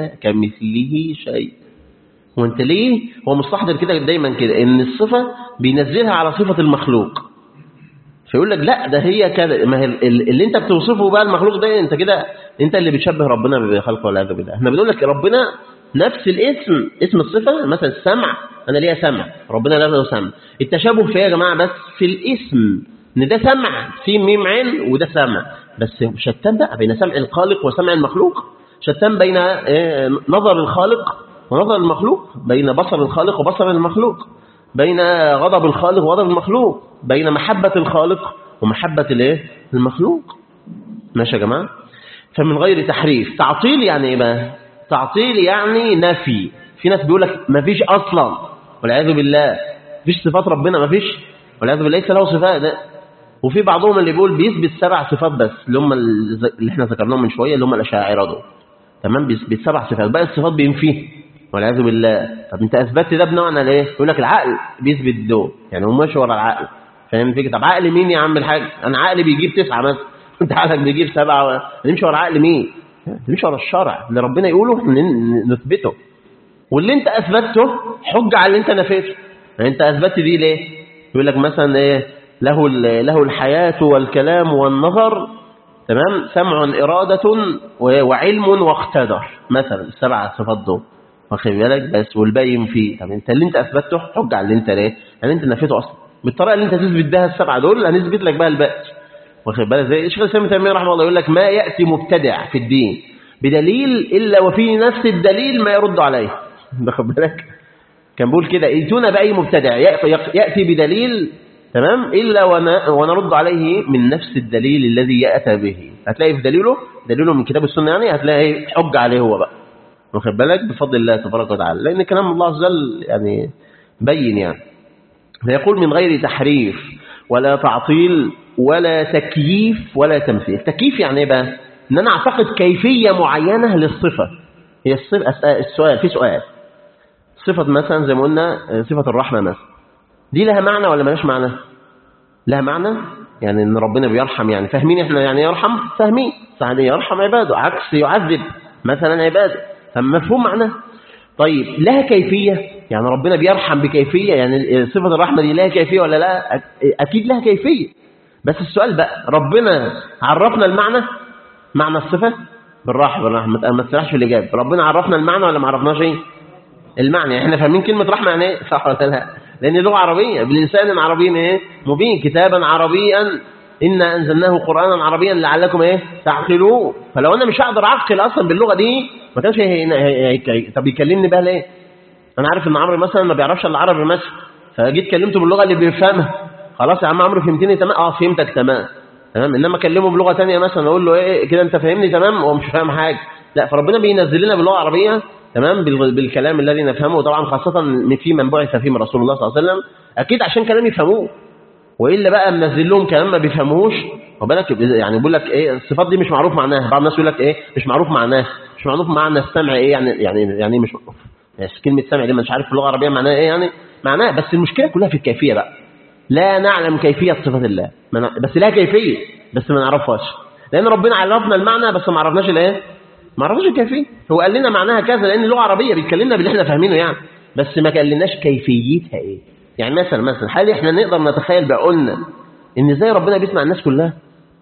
كمثله شيء وانت ليه هو مستحضر كده دايما كده ان الصفة بينزلها على صفة المخلوق فيقول لك لا ده هي كده ما هي اللي انت بتوصفه بقى المخلوق ده انت كده انت اللي بتشبه ربنا بخلقه والعياذ بالله احنا بنقول لك ربنا نفس الاسم اسم الصفة مثلا السمع انا ليا سمع ربنا له سمع التشابه في ايه يا جماعه بس في الاسم ان ده سمع في ميم عين وده سمع بس شتان بقى بين سمع الخالق وسمع المخلوق شتان بين نظر الخالق ونظر المخلوق بين بصر الخالق وبصر المخلوق بين غضب الخالق وغضب المخلوق بين محبة الخالق ومحبة الايه المخلوق ماشي يا جماعة فمن غير تحريف تعطيل يعني ايه بقى تعطيل يعني نفي في ناس بيقول لك ما فيش اصلا والعياذ بالله فيش صفات ربنا ما فيش والعياذ بالله ليس له صفات ده وفي بعضهم اللي بيقول بيثبت سبع صفات بس اللي هم اللي احنا ذكرناهم من شويه اللي هم الاشاعره دول تمام بيثبت سبع صفات باقي الصفات بينفيه والعياذ بالله طب انت اثبتت ده بنوع على ايه يقول لك العقل بيثبت دول يعني هو ماشي ورا العقل فاهم فكره طب عقل مين يا عم الحاج انا عقلي بيجيب تسعه مثلا انت عقلك بيجيب سبعه نمشي ورا عقل مين نمشي ورا الشرع اللي ربنا يقوله نثبته واللي انت اثبته حجه على اللي انت نفيته يعني انت اثبتت دي ليه يقول لك مثلا ايه له له الحياه والكلام والنظر تمام سمع اراده وعلم واقتدر مثلا السبع صفات دول واخد بالك بس والباقي ينفي طب انت اللي انت اثبته حجه على اللي انت ليه يعني انت نفيته اصلا بالطريقه اللي انت تثبت بها السبعه دول هنثبت لك بقى الباقي واخد بالك زي الشيخ الاسلام ابن تيميه رحمه الله يقول لك ما ياتي مبتدع في الدين بدليل الا وفي نفس الدليل ما يرد عليه واخد بالك كان بيقول كده ائتونا باي مبتدع ياتي بدليل تمام الا ونرد عليه من نفس الدليل الذي ياتى به هتلاقي في دليله دليله من كتاب السنه يعني هتلاقي حجه عليه هو بقى واخد بالك بفضل الله تبارك وتعالى لان كلام الله عز وجل يعني بين يعني فيقول من غير تحريف ولا تعطيل ولا تكييف ولا تمثيل التكييف يعني ايه بقى ان انا اعتقد كيفيه معينه للصفه هي الصفه السؤال في سؤال صفه مثلا زي ما قلنا صفه الرحمه مثلا دي لها معنى ولا مالهاش معنى لها معنى يعني ان ربنا بيرحم يعني فاهمين احنا يعني يرحم فاهمين يعني يرحم عباده عكس يعذب مثلا عباده فمفهوم معناه طيب لها كيفية يعني ربنا بيرحم بكيفية يعني صفة الرحمة دي لها كيفية ولا لا أكيد لها كيفية بس السؤال بقى ربنا عرفنا المعنى معنى الصفة بالراحة بالراحة ما تسرحش في الإجابة ربنا عرفنا المعنى ولا ما عرفناش ايه المعنى يعني احنا فاهمين كلمة رحمة يعني ايه صح ولا لا لأن لغة عربية بلسان عربي ايه مبين كتابا عربيا إنا أنزلناه قرآنا عربيا لعلكم إيه تعقلوه فلو أنا مش هقدر أعقل أصلا باللغة دي ما كانش هي... طب يكلمني بقى ليه أنا عارف إن عمرو مثلا ما بيعرفش إلا عربي مثلا فجيت كلمته باللغة اللي بيفهمها خلاص يا عم عمرو فهمتني تمام اه فهمتك تمام تمام انما اكلمه بلغه ثانيه مثلا اقول له ايه كده انت فاهمني تمام هو مش فاهم حاجه لا فربنا بينزل لنا باللغه العربيه تمام بالكلام الذي نفهمه طبعا خاصه في من بعث فيهم رسول الله صلى الله عليه وسلم اكيد عشان كلام يفهموه والا بقى منزل لهم كلام ما بيفهموهوش وبالك يعني بيقول لك ايه الصفات دي مش معروف معناها بعض الناس يقول لك ايه مش معروف معناها مش معروف معنى السمع ايه يعني يعني يعني مش معروف يعني كلمه سمع دي مش عارف في اللغه العربيه معناها ايه يعني معناها بس المشكله كلها في الكيفيه بقى لا نعلم كيفيه صفات الله بس لها كيفيه بس ما نعرفهاش لان ربنا عرفنا المعنى بس ما عرفناش الايه ما عرفناش الكيفيه هو قال لنا معناها كذا لان اللغه عربيه بيتكلمنا باللي احنا فاهمينه يعني بس ما قالناش كيفيتها ايه يعني مثلا مثلا هل احنا نقدر نتخيل بعقولنا ان ازاي ربنا بيسمع الناس كلها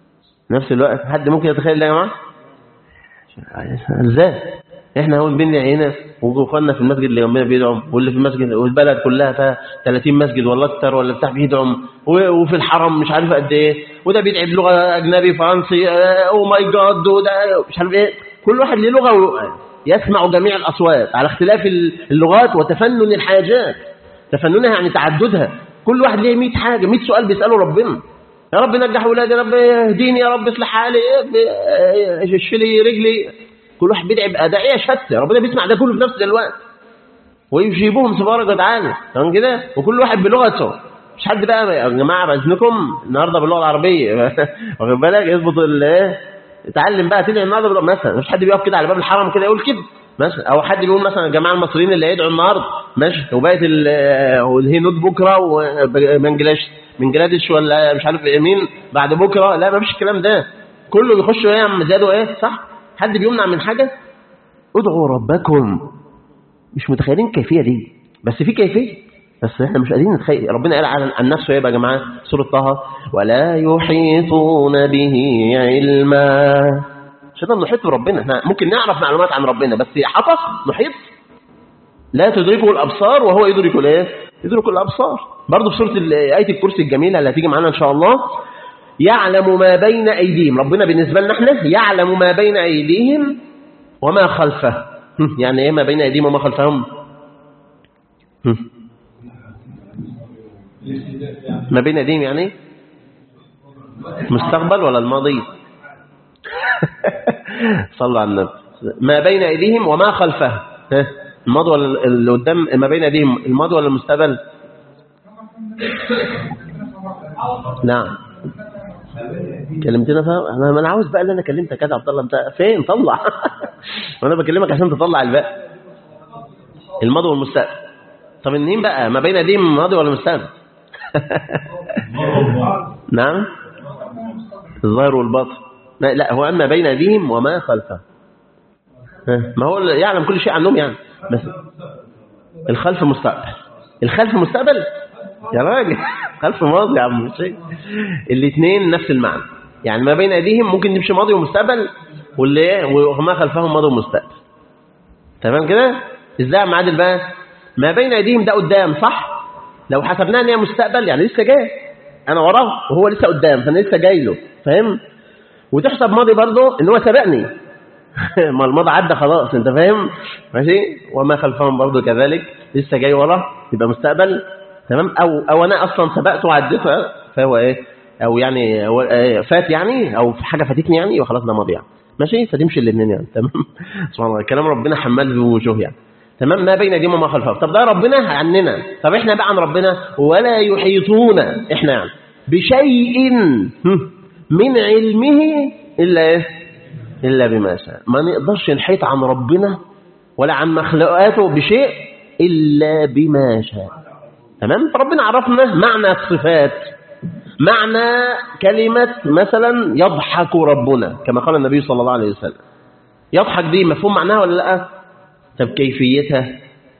نفس الوقت حد ممكن يتخيل ده يا جماعه ازاي احنا هو بين هنا واخواننا في المسجد اللي جنبنا بيدعم واللي في المسجد والبلد كلها فيها 30 مسجد ولا اكتر ولا بتاع بيدعم و- وفي الحرم مش عارف قد ايه وده بيدعي بلغه اجنبي فرنسي او ماي جاد وده مش عارف ايه كل واحد له لغه و- يسمع جميع الاصوات على اختلاف اللغات وتفنن الحاجات تفننها يعني تعددها كل واحد ليه 100 حاجه 100 سؤال بيساله ربنا يا رب نجح ولادي يا رب اهديني يا رب اصلح حالي اشفي لي رجلي كل واحد بيدعي بادعيه شتى ربنا بيسمع ده كله في نفس الوقت ويجيبهم تبارك وتعالى تمام كده وكل واحد بلغته مش حد بقى يا جماعه باذنكم النهارده باللغه العربيه واخد بالك يظبط الايه اتعلم بقى تدعي النهارده باللغة- مثلا مش حد بيقف كده على باب الحرم كده يقول كده مثلا او حد بيقول مثلا الجماعه المصريين اللي هيدعوا النهارده ماشي وبقت ال- والهنود بكره وبنجلاديش بنجلاديش ولا مش عارف إيه مين بعد بكره لا ما فيش الكلام ده كله بيخش ايه يا عم زادوا ايه صح حد بيمنع من حاجه ادعوا ربكم مش متخيلين الكيفيه دي بس في كيفيه بس احنا مش قادرين نتخيل ربنا قال عن, عن نفسه ايه بقى يا جماعه سوره طه ولا يحيطون به علما مش هنقدر نحيط بربنا احنا ممكن نعرف معلومات عن ربنا بس حفظ نحيط لا تدركه الابصار وهو يدرك الايه يدرك الابصار برضه في سوره ال- ايه الكرسي الجميله اللي هتيجي معانا ان شاء الله يعلم ما بين ايديهم ربنا بالنسبه لنا احنا يعلم ما بين ايديهم وما خلفه يعني ايه ما بين ايديهم وما خلفهم ما بين ايديهم يعني إيه؟ مستقبل ولا الماضي صلوا على النبي ما بين ايديهم وما خلفه ها؟ الماضي ولا اللي قدام ما بين ايديهم الماضي ولا المستقبل نعم كلمتنا فاهم انا ما انا عاوز بقى اللي انا كلمتك كده عبد الله انت فين طلع وانا بكلمك عشان تطلع الباقي الماضي والمستقبل طب منين بقى ما بين ايديهم الماضي ولا المستقبل نعم الظاهر والباطن لا, لا هو اما بين ايديهم وما خلفهم ها، ما هو اللي يعلم كل شيء عنهم يعني بس الخلف مستقبل الخلف مستقبل يا راجل خلف ماضي يا عم شيء الاثنين نفس المعنى يعني ما بين ايديهم ممكن نمشي ماضي ومستقبل واللي ايه وما خلفهم ماضي ومستقبل تمام كده ازاي يا عم عادل بقى ما بين ايديهم ده قدام صح لو حسبناها ان هي مستقبل يعني لسه جاي انا وراه وهو لسه قدام فانا لسه جاي له فاهم وتحسب ماضي برضه ان هو سبقني ما الماضي عدى خلاص انت فاهم ماشي وما خلفهم برضه كذلك لسه جاي وراه يبقى مستقبل تمام او او انا اصلا سبقته وعديته فهو ايه او يعني هو- آه، فات يعني او في حاجه فاتتني يعني وخلاص ده ماضي يعني ماشي فتمشي الاثنين يعني تمام سبحان الله كلام ربنا حمال بوجوه يعني تمام ما بين ايديهم وما خلفهم طب ده ربنا عننا طب احنا بقى عن ربنا ولا يحيطون احنا يعني بشيء هم، من علمه الا ايه الا بما شاء ما نقدرش نحيط عن ربنا ولا عن مخلوقاته بشيء الا بما شاء تمام فربنا عرفنا معنى الصفات معنى كلمة مثلا يضحك ربنا كما قال النبي صلى الله عليه وسلم يضحك دي مفهوم معناها ولا لا طب كيفيتها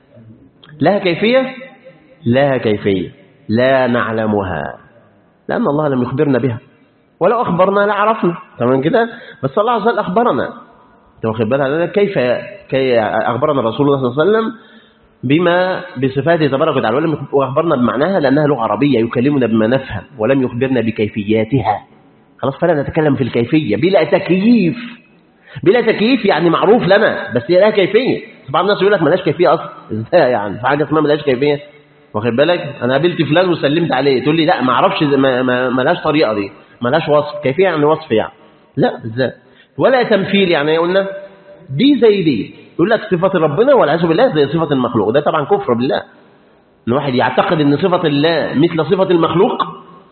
لها كيفية لها كيفية لا نعلمها لأن الله لم يخبرنا بها ولو أخبرنا لعرفنا تمام كده بس الله عز وجل أخبرنا أنت واخد بالك كيف كي أخبرنا رسول الله صلى الله عليه وسلم بما بصفاته تبارك وتعالى ولم واخبرنا بمعناها لانها لغه عربيه يكلمنا بما نفهم ولم يخبرنا بكيفياتها خلاص فلا نتكلم في الكيفيه بلا تكييف بلا تكييف يعني معروف لنا بس هي لها كيفيه بعض الناس يقول لك ملهاش كيفيه اصلا ازاي يعني في حاجه اسمها ملهاش كيفيه واخد بالك انا قابلت فلان وسلمت عليه تقول لي لا ما اعرفش ما ما- ملهاش طريقه دي ملهاش وصف كيفيه يعني وصف يعني لا ازاي ولا تمثيل يعني قلنا دي زي دي يقول لك صفة ربنا والعياذ بالله زي صفة المخلوق ده طبعا كفر بالله ان واحد يعتقد ان صفة الله مثل صفة المخلوق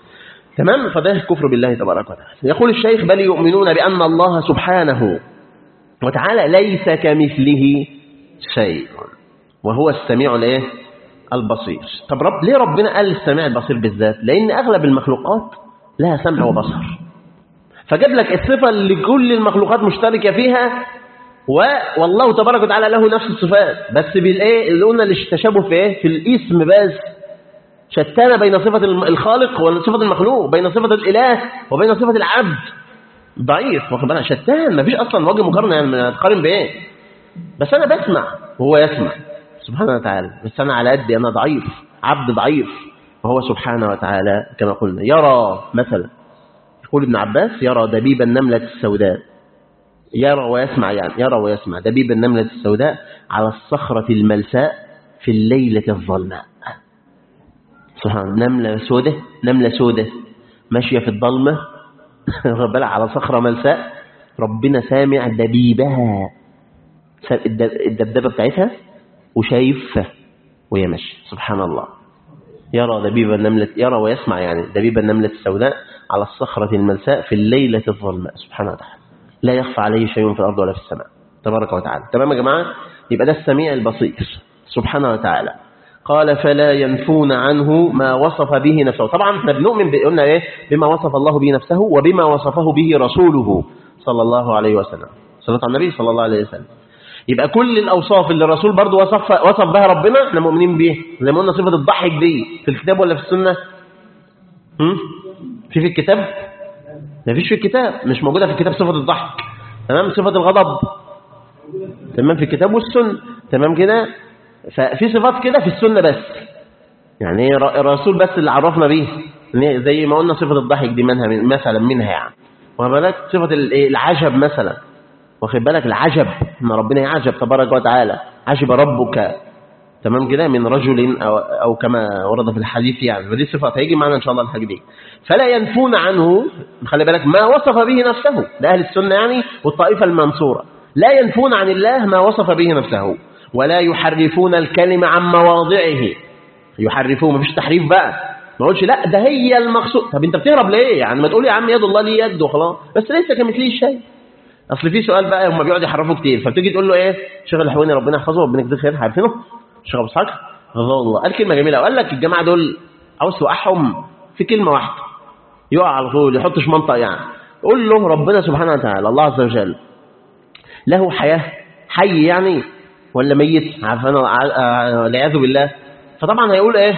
تمام فده كفر بالله تبارك وتعالى يقول الشيخ بل يؤمنون بأن الله سبحانه وتعالى ليس كمثله شيء وهو السميع الايه البصير طب رب ليه ربنا قال السميع البصير بالذات لان اغلب المخلوقات لها سمع وبصر فجاب لك الصفة اللي كل المخلوقات مشتركة فيها و... والله تبارك وتعالى له نفس الصفات بس بالايه اللي قلنا التشابه في ايه في الاسم بس شتان بين صفة الم- الخالق وصفة المخلوق بين صفة الإله وبين صفة العبد ضعيف واخد بالك شتان مفيش أصلا وجه مقارنة يعني هتقارن بإيه بس أنا بسمع وهو يسمع سبحانه وتعالى بس أنا على قدي أنا ضعيف عبد ضعيف وهو سبحانه وتعالى كما قلنا يرى مثلا يقول ابن عباس يرى دبيب النملة السوداء يرى ويسمع يعني يرى ويسمع دبيب النملة السوداء على الصخرة الملساء في الليلة الظلماء سبحان نملة سودة نملة سودة ماشية في الظلمة بالك على صخرة ملساء ربنا سامع دبيبها الدبدبة بتاعتها وشايفها وهي ماشية سبحان الله يرى دبيب النملة يرى ويسمع يعني دبيب النملة السوداء على الصخرة الملساء في الليلة الظلماء سبحانه وتعالى لا يخفى عليه شيء في الأرض ولا في السماء تبارك وتعالى تمام يا جماعة يبقى ده السميع البصير سبحانه وتعالى قال فلا ينفون عنه ما وصف به نفسه طبعا احنا بنؤمن قلنا ايه بما وصف الله به نفسه وبما وصفه به رسوله صلى الله عليه وسلم صلى على النبي صلى الله عليه وسلم يبقى كل الأوصاف اللي الرسول برضو وصف, وصف بها ربنا احنا مؤمنين بيه زي ما قلنا صفة الضحك دي في الكتاب ولا في السنة هم؟ في في الكتاب ما فيش في الكتاب مش موجودة في الكتاب صفة الضحك تمام صفة الغضب تمام في الكتاب والسنة تمام كده ففي صفات كده في السنة بس يعني الرسول بس اللي عرفنا بيه زي ما قلنا صفة الضحك دي منها مثلا منها يعني وبالك صفة العجب مثلا واخد بالك العجب ان ربنا يعجب تبارك وتعالى عجب ربك تمام كده من رجل أو, أو كما ورد في الحديث يعني ودي صفة هيجي معنا إن شاء الله الحاجة دي فلا ينفون عنه خلي بالك ما وصف به نفسه ده أهل السنة يعني والطائفة المنصورة لا ينفون عن الله ما وصف به نفسه ولا يحرفون الكلمة عن مواضعه يحرفوه مفيش تحريف بقى ما اقولش لا ده هي المقصود طب انت بتهرب ليه يعني ما تقول يا عم يد الله ليه يد وخلاص بس ليس كمثله شيء اصل في سؤال بقى هم بيقعدوا يحرفوا كتير فبتيجي تقول له ايه شيخ الحويني ربنا يحفظه ربنا يجزيه خير عارفينه شيخ ابو اسحاق الله الله قال كلمه جميله وقال لك الجماعه دول عاوز توقعهم في كلمه واحده يقع على طول يحطش منطق يعني قول له ربنا سبحانه وتعالى الله عز وجل له حياه حي يعني ولا ميت عارفين والعياذ بالله فطبعا هيقول ايه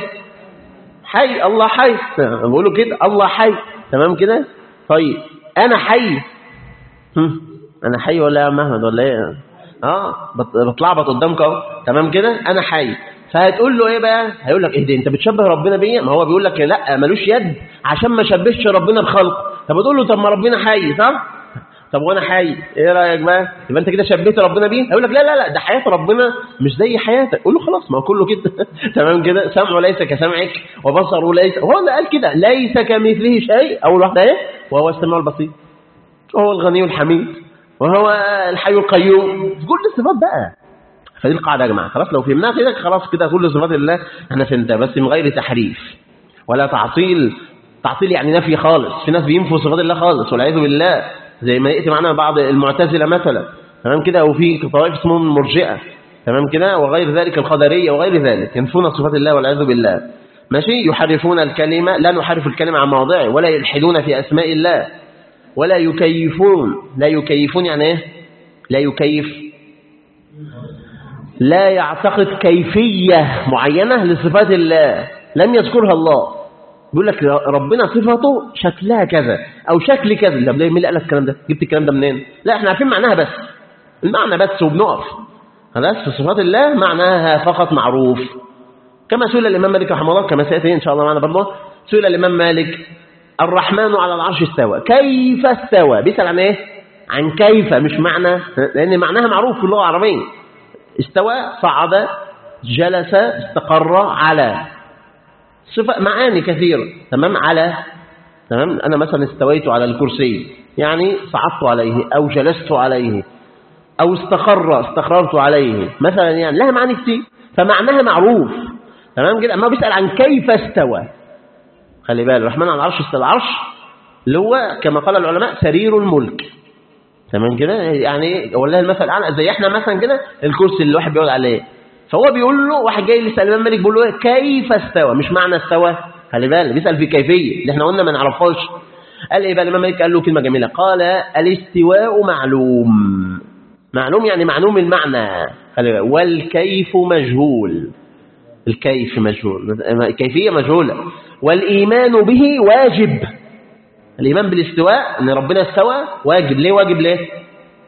حي الله حي بقولوا كده الله حي تمام كده طيب انا حي انا حي ولا يا محمد ولا ايه اه بتلعبط قدامك اهو تمام كده انا حي فهتقول له ايه بقى هيقول لك ايه ده انت بتشبه ربنا بيا ما هو بيقول لك لا ملوش يد عشان ما شبهش ربنا بخلق طب تقول له طب ما ربنا حي صح طب وانا حي ايه رايك بقى يبقى انت كده شبهت ربنا بيه هيقول لك لا لا لا ده حياه ربنا مش زي حياتك قول له خلاص ما هو كله كده تمام كده سمعه ليس كسمعك وبصره ليس هو اللي قال كده ليس كمثله شيء اول واحده ايه وهو السميع البصير وهو الغني الحميد وهو الحي القيوم كل الصفات بقى فدي القاعده يا جماعه خلاص لو فهمناها كده خلاص كده كل صفات الله احنا فهمتها بس من غير تحريف ولا تعطيل تعطيل يعني نفي خالص في ناس بينفوا صفات الله خالص والعياذ بالله زي ما ياتي معنا بعض المعتزله مثلا تمام كده وفي طوائف اسمهم المرجئه تمام كده وغير ذلك القدريه وغير ذلك ينفون صفات الله والعياذ بالله ماشي يحرفون الكلمه لا نحرف الكلمه عن مواضعه ولا يلحدون في اسماء الله ولا يكيفون لا يكيفون يعني ايه لا يكيف لا يعتقد كيفية معينة لصفات الله لم يذكرها الله بيقول لك ربنا صفته شكلها كذا او شكل كذا طب ليه مين اللي قال لك الكلام ده جبت الكلام ده منين لا احنا عارفين معناها بس المعنى بس وبنقف خلاص في صفات الله معناها فقط معروف كما سئل الامام مالك رحمه الله كما سياتي ان شاء الله معنا برضه سئل الامام مالك الرحمن على العرش استوى كيف استوى بيسأل عن ايه عن كيف مش معنى لان معناها معروف في اللغة العربية استوى صعد جلس استقر على صفة معاني كثيرة تمام على تمام أنا مثلا استويت على الكرسي يعني صعدت عليه أو جلست عليه أو استقر استقررت عليه مثلا يعني لها معاني كثير فمعناها معروف تمام كده أما بيسأل عن كيف استوى خلي بالك الرحمن على العرش استوى العرش اللي هو كما قال العلماء سرير الملك تمام كده يعني والله المثل الان زي احنا مثلا كده الكرسي اللي الواحد بيقعد عليه فهو بيقول له واحد جاي يسال الامام مالك بيقول له كيف استوى مش معنى استوى خلي بالك بيسال في كيفيه اللي احنا قلنا ما نعرفهاش قال ايه بقى الامام مالك قال له كلمه جميله قال الاستواء معلوم معلوم يعني معلوم المعنى خلي بالك والكيف مجهول الكيف مجهول الكيفيه مجهوله والإيمان به واجب الإيمان بالاستواء أن ربنا استوى واجب ليه واجب ليه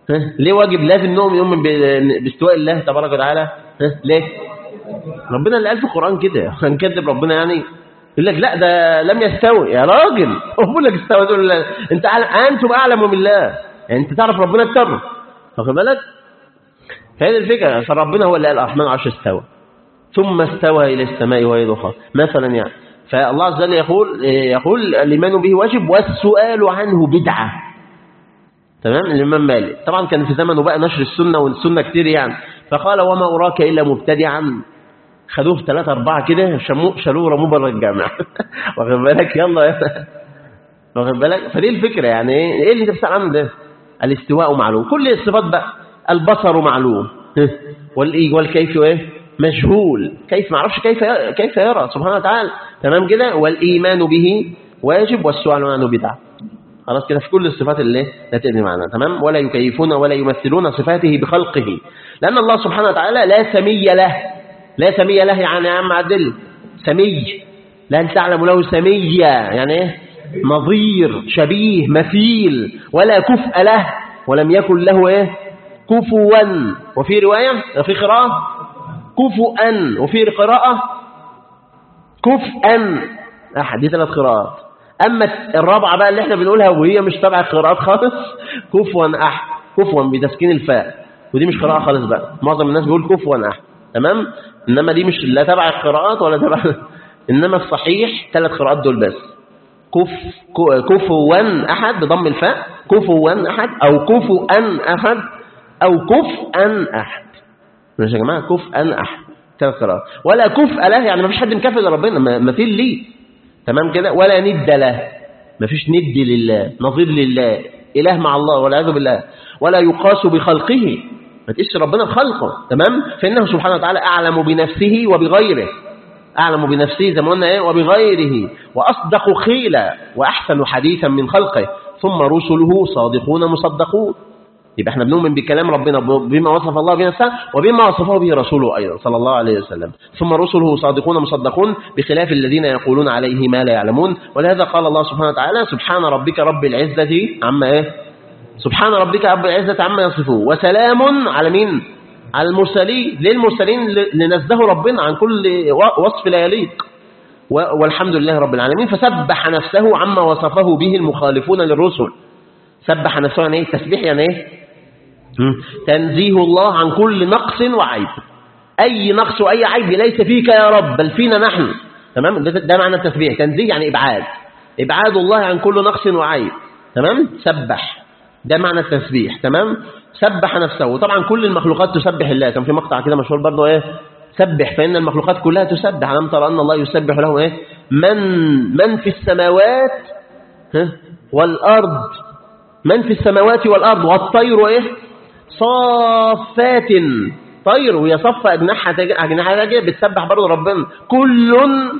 ها؟ ليه واجب لازم نؤمن يؤمن ب- باستواء الله تبارك وتعالى ها؟ ليه ربنا اللي قال في القرآن كده هنكذب ربنا يعني يقول لك لا ده لم يستوي يا راجل هو بيقول لك استوى تقول له انت أعلم- انتم اعلم بالله يعني انت تعرف ربنا اكتر واخد بالك فهذه الفكره فربنا هو اللي قال الرحمن عرش استوى ثم استوى الى السماء وهي دخان مثلا يعني فالله عز وجل يقول يقول الايمان به واجب والسؤال عنه بدعه تمام الإمام مالك طبعا كان في زمنه بقى نشر السنة والسنة كتير يعني فقال وما أراك إلا مبتدعا خدوه ثلاثة أربعة كده شموه شالوه رموه بره الجامع واخد بالك يلا يا واخد بالك فدي الفكرة يعني ايه إيه اللي تسأل عنه ده الاستواء معلوم كل الصفات بقى البصر معلوم والإيه والكيف ايه مجهول كيف ما اعرفش كيف كيف يرى سبحانه وتعالى تمام كده والإيمان به واجب والسؤال عنه بدعه خلاص كده في كل الصفات اللي لا تأتي معنا تمام ولا يكيفون ولا يمثلون صفاته بخلقه لأن الله سبحانه وتعالى لا سمي له لا سمي له يعني يا عم عدل سمي لا تعلم له سميا يعني ايه نظير شبيه مثيل ولا كفء له ولم يكن له ايه كفوا وفي رواية وفي قراءة كفؤا وفي قراءة كفءا أحد دي ثلاث قراءات أما الرابعة بقى اللي احنا بنقولها وهي مش تبع القراءات خالص كفوا أحد كفوا بتسكين الفاء ودي مش قراءة خالص بقى معظم الناس بيقول كفوا أحد تمام إنما دي مش لا تبع القراءات ولا تبع إنما الصحيح ثلاث قراءات دول بس كف كفوا أحد بضم الفاء كفوا أحد أو كفوا أحد أو كفءا أحد ماشي يا جماعة كفءا أحد ثلاث قراءات ولا كفء له يعني ما فيش حد مكافئ لربنا مثيل ليه تمام كده ولا ند له ما فيش ند لله نظير لله إله مع الله والعياذ بالله ولا يقاس بخلقه ما تقيسش ربنا بخلقه تمام فإنه سبحانه وتعالى أعلم بنفسه وبغيره أعلم بنفسه زي ما قلنا إيه وبغيره وأصدق خيلا وأحسن حديثا من خلقه ثم رسله صادقون مصدقون يبقى احنا بنؤمن بكلام ربنا بما وصف الله به نفسه وبما وصفه به رسوله أيضا صلى الله عليه وسلم ثم رسله صادقون مصدقون بخلاف الذين يقولون عليه ما لا يعلمون ولهذا قال الله سبحانه وتعالى سبحان ربك رب العزة عما ايه سبحان ربك رب العزة عما يصفون وسلام على مين على المرسلين ليه المرسلين لنزه ربنا عن كل وصف لا يليق والحمد لله رب العالمين فسبح نفسه عما وصفه به المخالفون للرسل سبح نفسه يعني ايه تسبيح يعني ايه تنزيه الله عن كل نقص وعيب أي نقص وأي عيب ليس فيك يا رب بل فينا نحن تمام ده, ده معنى التسبيح تنزيه يعني إبعاد إبعاد الله عن كل نقص وعيب تمام سبح ده معنى التسبيح تمام سبح نفسه وطبعا كل المخلوقات تسبح الله كان في مقطع كده مشهور برضه ايه سبح فإن المخلوقات كلها تسبح ألم ترى أن الله يسبح له ايه من من في السماوات ها والأرض من في السماوات والأرض والطير ايه صافات طير وهي صف أجنحها أجنحها كده بتسبح برضه ربنا كل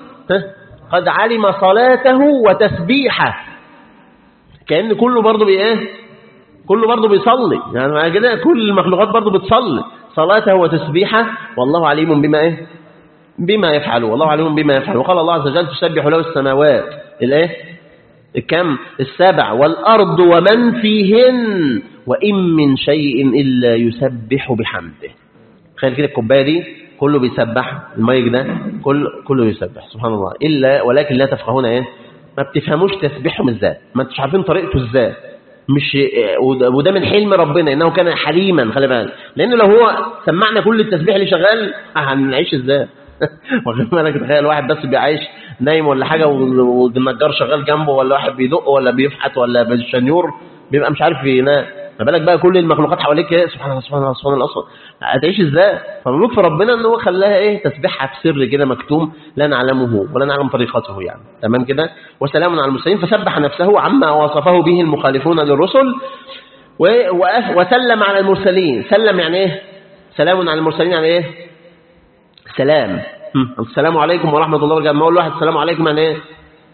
قد علم صلاته وتسبيحه كأن كله برضه بإيه كله برضه بيصلي يعني مع كده كل المخلوقات برضه بتصلي صلاته وتسبيحه والله عليم بما إيه بما يفعل والله عليم بما يفعل وقال الله عز وجل تسبح له السماوات الايه الكم السبع والأرض ومن فيهن وإن من شيء إلا يسبح بحمده تخيل كده الكوبايه دي كله بيسبح المايك ده كله كله بيسبح سبحان الله إلا ولكن لا تفقهون إيه ما بتفهموش تسبيحهم ازاي ما انتوش عارفين طريقته ازاي مش وده من حلم ربنا انه كان حليما خلي بالك لانه لو هو سمعنا كل التسبيح اللي شغال هنعيش ازاي واخد بالك تخيل واحد بس بيعيش نايم ولا حاجه والنجار شغال جنبه ولا واحد بيدق ولا بيفحت ولا بالشنيور بيبقى مش عارف ينام ما بالك بقى كل المخلوقات حواليك ايه سبحان الله سبحان الله سبحان الله اصلا هتعيش ازاي فملوك في ربنا ان هو خلاها ايه تسبيحها في سر كده مكتوم لا نعلمه ولا نعلم طريقته يعني تمام كده وسلام على المرسلين فسبح نفسه عما وصفه به المخالفون للرسل وسلم على المرسلين سلم يعني ايه سلام على المرسلين يعني ايه سلام السلام عليكم ورحمه الله وبركاته ما اقول لواحد السلام عليكم يعني ايه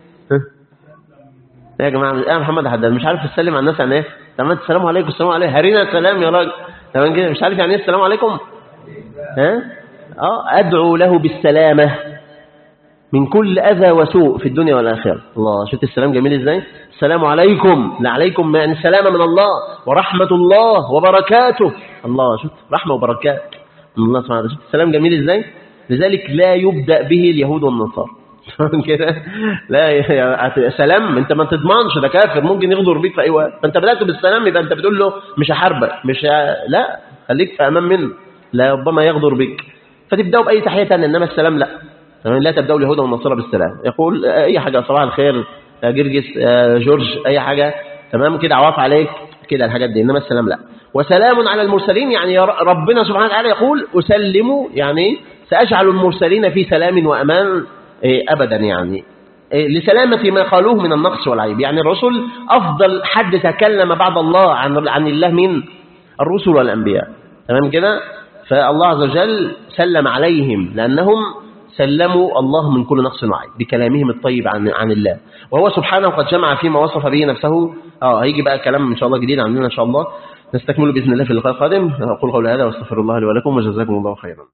يا جماعه انا محمد حداد مش عارف اسلم على الناس يعني ايه تمام السلام عليكم السلام عليكم هرينا السلام يا راجل تمام كده مش عارف يعني ايه السلام عليكم ها اه ادعو له بالسلامه من كل أذى وسوء في الدنيا والآخرة الله شفت السلام جميل إزاي السلام عليكم لا عليكم يعني السلام من الله ورحمة الله وبركاته الله شفت رحمة وبركات من الله سبحانه وتعالى شفت السلام جميل إزاي لذلك لا يبدأ به اليهود والنصارى كده لا يا سلام انت ما تضمنش ده كافر ممكن يغدر بيك في اي وقت فانت بدات بالسلام يبقى انت بتقول له مش هحاربك مش ه... لا خليك في امان منه لا ربما يغدر بك فتبداوا باي تحيه ثانيه انما السلام لا تمام لا تبداوا اليهود والنصارى بالسلام يقول اي حاجه صباح الخير يا جرجس يا جورج اي حاجه تمام كده عواف عليك كده الحاجات دي انما السلام لا وسلام على المرسلين يعني ربنا سبحانه وتعالى يقول اسلم يعني ساجعل المرسلين في سلام وامان ابدا يعني لسلامة ما قالوه من النقص والعيب يعني الرسل أفضل حد تكلم بعد الله عن عن الله من الرسل والأنبياء تمام كده فالله عز وجل سلم عليهم لأنهم سلموا الله من كل نقص وعيب بكلامهم الطيب عن عن الله وهو سبحانه قد جمع فيما وصف به نفسه اه هيجي بقى كلام ان شاء الله جديد عندنا ان شاء الله نستكمله باذن الله في اللقاء القادم اقول قولي هذا واستغفر الله لي ولكم وجزاكم الله خيرا